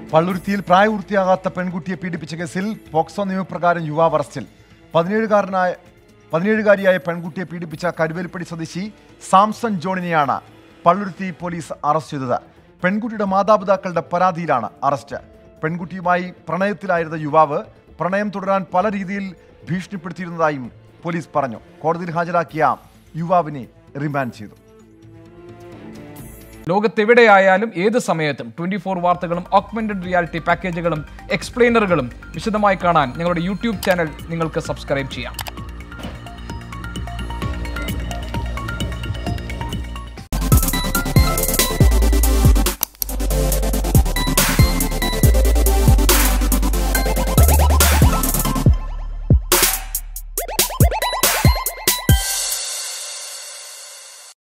പള്ളുരുത്തിയിൽ പ്രായപൂർത്തിയാകാത്ത പെൺകുട്ടിയെ പീഡിപ്പിച്ച കേസിൽ പോക്സോ നിയമപ്രകാരം യുവാവ് അറസ്റ്റിൽ പതിനേഴുകാരനായ പതിനേഴുകാരിയായ പെൺകുട്ടിയെ പീഡിപ്പിച്ച കരുവേലിപ്പടി സ്വദേശി സാംസൺ ജോണിനെയാണ് പള്ളുരുത്തി പോലീസ് അറസ്റ്റ് ചെയ്തത് പെൺകുട്ടിയുടെ മാതാപിതാക്കളുടെ പരാതിയിലാണ് അറസ്റ്റ് പെൺകുട്ടിയുമായി പ്രണയത്തിലായിരുന്ന യുവാവ് പ്രണയം തുടരാൻ പല രീതിയിൽ ഭീഷണിപ്പെടുത്തിയിരുന്നതായും പോലീസ് പറഞ്ഞു കോടതിയിൽ ഹാജരാക്കിയ യുവാവിനെ റിമാൻഡ് ചെയ്തു ലോകത്തെവിടെയായാലും ഏത് സമയത്തും ട്വന്റി ഫോർ വാർത്തകളും ഓഗ്മെന്റഡ് റിയാലിറ്റി പാക്കേജുകളും എക്സ്പ്ലെയിനറുകളും വിശദമായി കാണാൻ ഞങ്ങളുടെ യൂട്യൂബ് ചാനൽ നിങ്ങൾക്ക് സബ്സ്ക്രൈബ് ചെയ്യാം